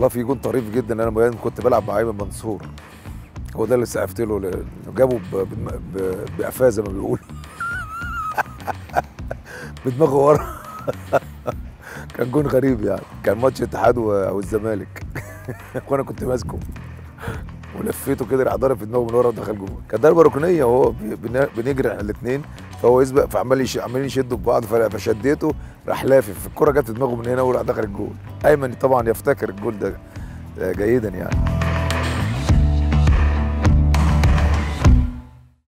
والله في جون طريف جدا انا بيان كنت بلعب مع ايمن منصور هو ده اللي سقفت له لأنه جابه ب- ب- ب- بقفاه زي ما بيقولوا بدماغه ورا كان جون غريب يعني كان ماتش اتحاد و- او الزمالك وانا كنت ماسكه ولفيته كده راح ضرب في دماغه من ورا ودخل جوه كانت ضربه ركنيه وهو بي- بن- بنجري احنا الاثنين فهو يسبق فعمال يش... عمالين يشدوا في بعض فلا- فشديته راح لافف الكره جت في دماغه من هنا وراح دخل الجول ايمن طبعا يفتكر الجول ده آه، جيدا يعني